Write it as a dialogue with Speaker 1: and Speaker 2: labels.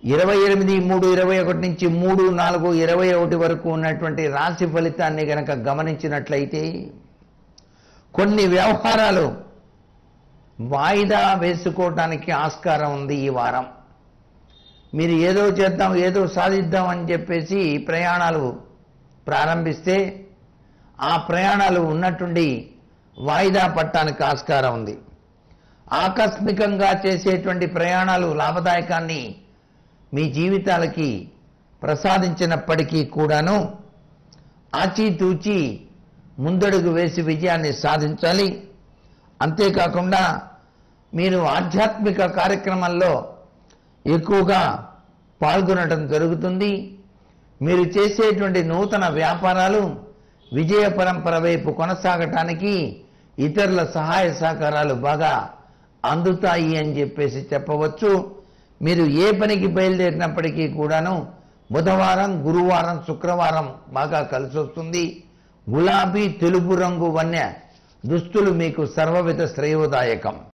Speaker 1: ఇరవై ఎనిమిది మూడు ఇరవై ఒకటి నుంచి మూడు నాలుగు ఇరవై ఒకటి వరకు ఉన్నటువంటి రాశి ఫలితాన్ని గనక గమనించినట్లయితే కొన్ని వ్యవహారాలు వాయిదా వేసుకోవటానికి ఆస్కారం ఉంది ఈ వారం మీరు ఏదో చేద్దాం ఏదో సాధిద్దాం అని చెప్పేసి ప్రయాణాలు ప్రారంభిస్తే ఆ ప్రయాణాలు ఉన్నట్టుండి వాయిదా పట్టడానికి ఆస్కారం ఉంది ఆకస్మికంగా చేసేటువంటి ప్రయాణాలు లాభదాయకాన్ని మీ జీవితాలకి ప్రసాదించినప్పటికీ కూడాను ఆచితూచి ముందడుగు వేసి విజయాన్ని సాధించాలి అంతేకాకుండా మీరు ఆధ్యాత్మిక కార్యక్రమాల్లో ఎక్కువగా పాల్గొనడం జరుగుతుంది మీరు చేసేటువంటి నూతన వ్యాపారాలు విజయ పరంపర వైపు కొనసాగటానికి ఇతరుల సహాయ సహకారాలు బాగా అందుతాయి అని చెప్పేసి చెప్పవచ్చు మీరు ఏ పనికి బయలుదేరినప్పటికీ కూడాను బుధవారం గురువారం శుక్రవారం బాగా కలిసి వస్తుంది గులాబీ తెలుపు రంగు వన్య దుస్తులు మీకు సర్వవిధ శ్రేయోదాయకం